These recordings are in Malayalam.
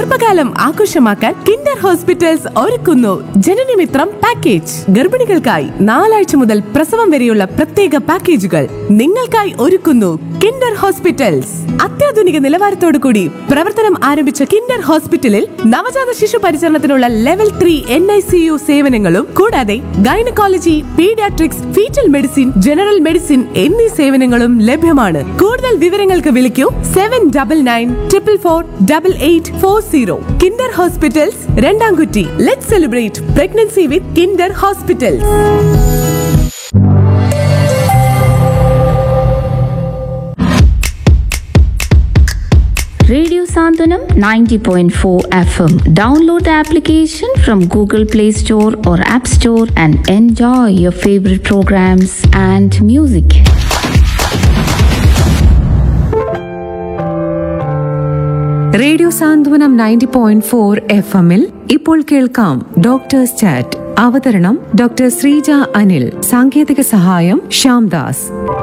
ഗർഭകാലം ആഘോഷമാക്കാൻ കിൻഡർ ഹോസ്പിറ്റൽസ് ഒരുക്കുന്നു ജനനമിത്രം പാക്കേജ് ഗർഭിണികൾക്കായി നാലാഴ്ച മുതൽ പ്രസവം വരെയുള്ള പ്രത്യേക പാക്കേജുകൾ നിങ്ങൾക്കായി ഒരുക്കുന്നു കിൻഡർ ഹോസ്പിറ്റൽസ് അത്യാധുനിക നിലവാരത്തോടു കൂടി പ്രവർത്തനം ആരംഭിച്ച കിൻഡർ ഹോസ്പിറ്റലിൽ നവജാത ശിശു പരിചരണത്തിനുള്ള level three N I C U സേവനങ്ങളും കൂടാതെ gynaecology paediatrics fetal medicine general medicine എന്നീ സേവനങ്ങളും ലഭ്യമാണ് കൂടുതൽ വിവരങ്ങൾക്ക് വിളിക്കൂ seven double nine triple four double eight four zero Kinder hospitals രണ്ടാംകുറ്റി let celebrate pregnancy with Kinder hospitals Radio Sandhanam 90.4 FM. Download the application from Google Play Store or App Store and enjoy your favorite programs and music. Radio Santhwanam ninety point four F എമ്മിൽ ഇപ്പോൾ കേൾക്കാം ഡോക്ടേഴ്സ് ചാറ്റ് അവതരണം ഡോക്ടർ ശ്രീജ അനിൽ സാങ്കേതിക സഹായം ശ്യാംദാസ്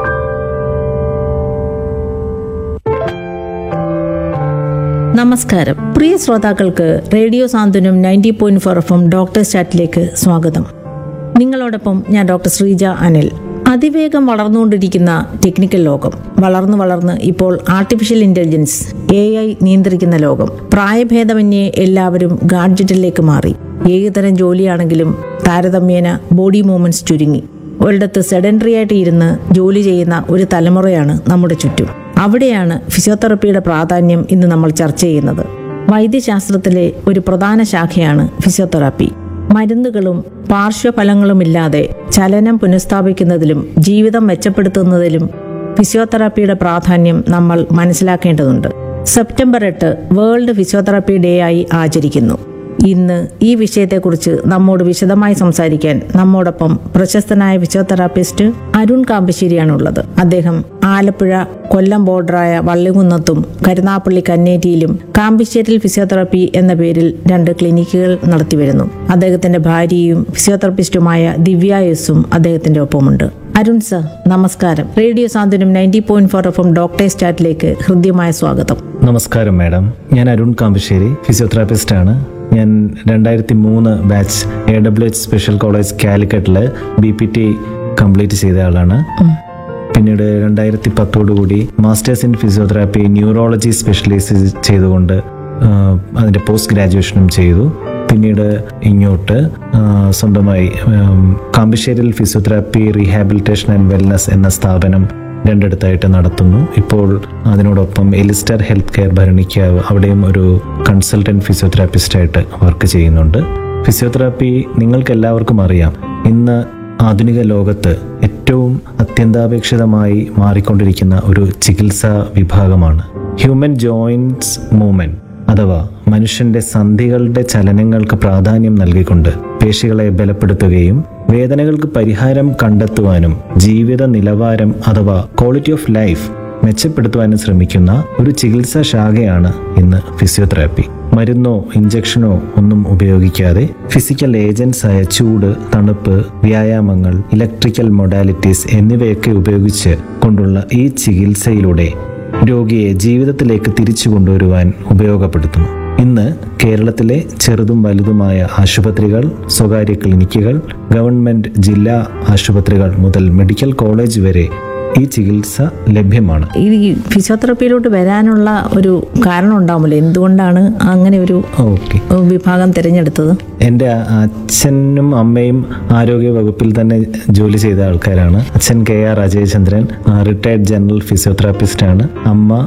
നമസ്കാരം പ്രിയ ശ്രോതാക്കൾക്ക് radio Santhwanam ninety point four F M doctor ചാറ്റിലേക്ക് സ്വാഗതം നിങ്ങളോടൊപ്പം ഞാൻ ഡോക്ടർ ശ്രീജ അനിൽ അതിവേഗം വളർന്നുകൊണ്ടിരിക്കുന്ന ടെക്നിക്കൽ ലോകം വളർന്നു വളർന്ന് ഇപ്പോൾ ആർട്ടിഫിഷ്യൽ ഇന്റലിജൻസ് എ ഐ നിയന്ത്രിക്കുന്ന ലോകം പ്രായഭേദമന്യേ എല്ലാവരും ഗാഡ്ജറ്റിലേക്ക് മാറി ഏതുതരം ജോലിയാണെങ്കിലും താരതമ്യേന ബോഡി മൂവ്മെന്റ്സ് ചുരുങ്ങി ഒരിടത്ത് സെഡൻഡറി ആയിട്ട് ഇരുന്ന് ജോലി ചെയ്യുന്ന ഒരു തലമുറയാണ് നമ്മുടെ ചുറ്റും അവിടെയാണ് ഫിസിയോതെറപ്പിയുടെ പ്രാധാന്യം ഇന്ന് നമ്മൾ ചർച്ച ചെയ്യുന്നത് വൈദ്യശാസ്ത്രത്തിലെ ഒരു പ്രധാന ശാഖയാണ് ഫിസിയോതെറാപ്പി മരുന്നുകളും പാർശ്വഫലങ്ങളുമില്ലാതെ ചലനം പുനഃസ്ഥാപിക്കുന്നതിലും ജീവിതം മെച്ചപ്പെടുത്തുന്നതിലും ഫിസിയോതെറാപ്പിയുടെ പ്രാധാന്യം നമ്മൾ മനസ്സിലാക്കേണ്ടതുണ്ട് സെപ്റ്റംബർ എട്ട് വേൾഡ് ഫിസിയോതെറാപ്പി ഡേ ആയി ആചരിക്കുന്നു ഇന്ന് ഈ വിഷയത്തെക്കുറിച്ച് നമ്മോട് വിശദമായി സംസാരിക്കാൻ നമ്മോടൊപ്പം പ്രശസ്തനായ ഫിസിയോതെറാപ്പിസ്റ്റ് അരുൺ കാമ്പശ്ശേരിയാണുള്ളത് അദ്ദേഹം ആലപ്പുഴ കൊല്ലം ബോർഡറായ വള്ളികുന്നത്തും കരുനാപ്പള്ളി കന്നേറ്റിയിലും കാമ്പിശ്ശേരിൽ ഫിസിയോതെറാപ്പി എന്ന പേരിൽ രണ്ട് ക്ലിനിക്കുകൾ നടത്തിവരുന്നു അദ്ദേഹത്തിന്റെ ഭാര്യയും ഫിസിയോതെറാപ്പിസ്റ്റുമായ ദിവ്യ എസും അദ്ദേഹത്തിന്റെ ഒപ്പമുണ്ട് അരുൺ സർ നമസ്കാരം radio Santhwanam ninety point four F M doctors ചാറ്റിലേക്ക് ഹൃദ്യമായ സ്വാഗതം നമസ്കാരം മാഡം ഞാൻ അരുൺ കാമ്പശ്ശേരി ഫിസിയോതെറാപ്പിസ്റ്റ് ആണ് ഞാൻ രണ്ടായിരത്തി മൂന്ന് batch A W H special college കാലിക്കറ്റിൽ ബി പി ടി കംപ്ലീറ്റ് ചെയ്ത ആളാണ് പിന്നീട് രണ്ടായിരത്തി പത്തോടുകൂടി masters in physiotherapy neurology specialise ചെയ്തുകൊണ്ട് ആ, അതിൻ്റെ പോസ്റ്റ് ഗ്രാജുവേഷനും ചെയ്തു പിന്നീട് ഇങ്ങോട്ട് ആ, സ്വന്തമായി ഉം, കാമ്പശ്ശേരിയിൽ ഫിസിയോതെറാപ്പി റീഹാബിലിറ്റേഷൻ ആൻഡ് വെൽനസ് എന്ന സ്ഥാപനം രണ്ടിടത്തായിട്ട് നടത്തുന്നു ഇപ്പോൾ അതിനോടൊപ്പം എലിസ്റ്റർ ഹെൽത്ത് കെയർ ഭരണിക്കാവ് അവിടെയും ഒരു കൺസൾട്ടൻറ്റ് ഫിസിയോതെറാപ്പിസ്റ്റായിട്ട് വർക്ക് ചെയ്യുന്നുണ്ട് ഫിസിയോതെറാപ്പി നിങ്ങൾക്ക് എല്ലാവർക്കും അറിയാം ഇന്ന് ആധുനിക ലോകത്ത് ഏറ്റവും അത്യന്താപേക്ഷിതമായി മാറിക്കൊണ്ടിരിക്കുന്ന ഒരു ചികിത്സാ വിഭാഗമാണ് ഹ്യൂമൻ ജോയിൻറ്റ്സ് മൂവ്മെൻറ്റ് അഥവാ മനുഷ്യന്റെ സന്ധികളുടെ ചലനങ്ങൾക്ക് പ്രാധാന്യം നൽകിക്കൊണ്ട് പേശികളെ ബലപ്പെടുത്തുകയും വേദനകൾക്ക് പരിഹാരം കണ്ടെത്തുവാനും ജീവിത നിലവാരം അഥവാ ക്വാളിറ്റി ഓഫ് ലൈഫ് മെച്ചപ്പെടുത്തുവാനും ശ്രമിക്കുന്ന ഒരു ചികിത്സാ ശാഖയാണ് ഇന്ന് ഫിസിയോതെറാപ്പി മരുന്നോ ഇഞ്ചക്ഷനോ ഒന്നും ഉപയോഗിക്കാതെ ഫിസിക്കൽ ഏജൻസ് ആയ ചൂട് തണുപ്പ് വ്യായാമങ്ങൾ ഇലക്ട്രിക്കൽ മൊഡാലിറ്റീസ് എന്നിവയൊക്കെ ഉപയോഗിച്ച് കൊണ്ടുള്ള ഈ ചികിത്സയിലൂടെ രോഗിയെ ജീവിതത്തിലേക്ക് തിരിച്ചു കൊണ്ടുവരുവാൻ ഉപയോഗപ്പെടുത്തുന്നു ഇന്ന് കേരളത്തിലെ ചെറുതും വലുതുമായ ആശുപത്രികൾ സ്വകാര്യ ക്ലിനിക്കുകൾ ഗവൺമെന്റ് ജില്ലാ ആശുപത്രികൾ മുതൽ മെഡിക്കൽ കോളേജ് വരെ ഈ ചികിത്സ ലഭ്യമാണ് ഈ ഫിസിയോതെറാപ്പിയിലോട്ട് വരാനുള്ള ഒരു കാരണം ഉണ്ടാവുമല്ലോ എന്തുകൊണ്ടാണ് അങ്ങനെ ഒരു ഓക്കെ വിഭാഗം തിരഞ്ഞെടുത്തത് എൻ്റെ അച്ഛനും അമ്മയും ആരോഗ്യ വകുപ്പിൽ തന്നെ ജോലി ചെയ്ത ആൾക്കാരാണ് അച്ഛൻ K R Ajayachandran retired general physiotherapist ആണ് അമ്മ